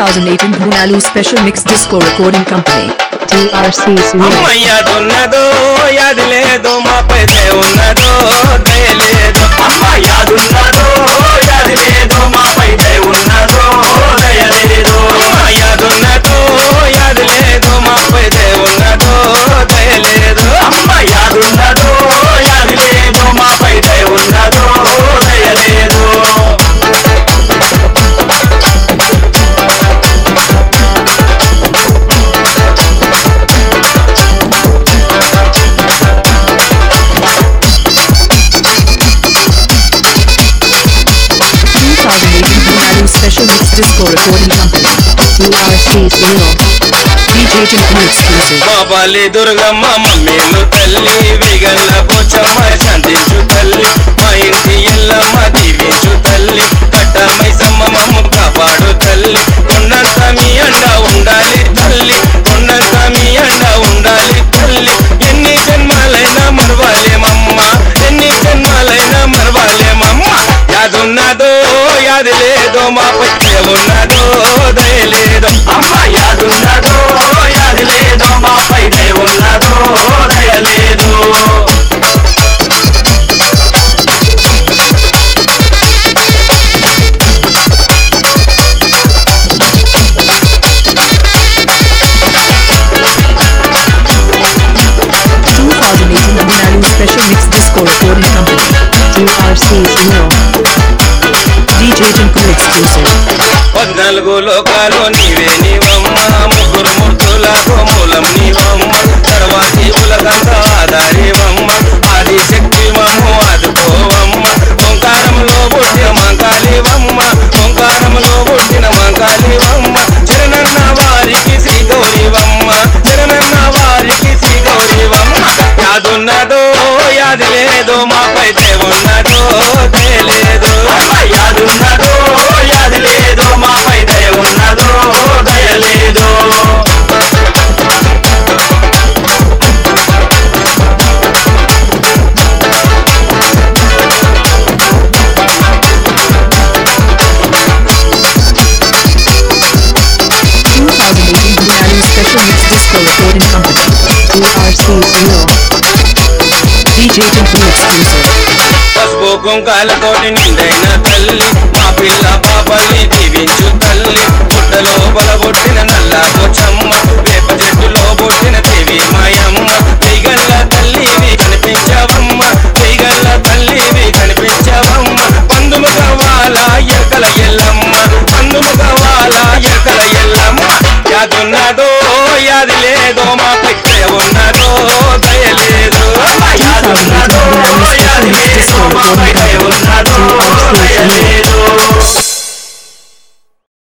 2018 Bhunalu Special Mix Disco Recording Company. DRC Sunil. అమ్మయ్యాదున్నదో యాది లేదు మాపై ఉన్నదో దయ లేదు అమ్మయ్యాదున్నదో యాది లేదు మాపై ఉన్నదో దయ లేదు అమ్మయ్యాదున్నదో యాది లేదు మాపై ఉన్నదో దయ లేదు అమ్మయ్యాదున్నదో యాది లేదు మాపై ఉన్నదో దయ లేదు Bhunalu Special Mix Disco Recording Company. DRC Sunil. DJ Tinku Exclusive. మా బాలి దుర్గమ్మ మమ్మీలు తల్లి విగల్ల పోచమ్మ శాంతించు తల్లి మా ఇంటి ఎల్లమ్మ దీవించు తల్లి కట్టమై సమ్మమ్మ కాపాడు తల్లి కొండంత మీ అండ ఉండాలి తల్లి కొండంత మీ అండ ఉండాలి తల్లి ఎన్ని జన్మాలైనా మరవాలేమమ్మ ఎన్ని జన్మాలైనా మరవాలేమమ్మ యాదున్నదో యాది లేదో మా పచ్చే ఉన్నదో దయ లేదో అమ్మ యాదున్నదో యాది లేదో మా పై దయ ఉన్నదో దయ లేదు Bhunalu Special Mix Disco Recording Company. DRC Sunil. DJ Tinku Exclusive. పద్నాలుగు లోకాలు నీవే నీవమ్మ ముగ్గురు మూర్తులకు మూలం నీవమ్మ తర్వాతి ఉలకంత ఆధారివమ్మ ఆది శక్తి మమ్ము ఆదుకోవమ్మ ఓంకారంలో పుట్టిన మంకాళివమ్మ ఓంకారంలో పుట్టిన మంకాళివమ్మ చరణన్న వారికి శ్రీ గౌరీవమ్మ చరణన్న వారికి శ్రీ గౌరీవమ్మ యాదున్నదో యాది లేదో మాపై దేవున్నదో తెలియదు యాదున్నదో యాది లేదో మాపై దయ ఉన్నదో దయ లేదు Bhunalu Special Mix Disco Recording Company. DRC Sunil. DJ Tinku Exclusive. పసుపు కుంకాలతోటి నిండైన తల్లి మా పిల్ల పాపల్ని దీవించు తల్లి పుట్టలో బలబొట్టిన నల్ల పోచమ్మ వేప చెట్టులో బొట్టిన దేవి మాయమ్మ వెయ్యగల్ల తల్లివి కనిపించవమ్మ వెయ్యగల్ల తల్లివి కనిపించవమ్మ పందుము కావాల ఎక్కల ఎల్లమ్మ పందుము కావాల ఎక్కల ఎల్లమ్మ యాదున్నదో యాది లేదో మా పిచ్చ ఉన్నదో దయ లేదు యాదున్నదో యాది లేదో మా పై దయ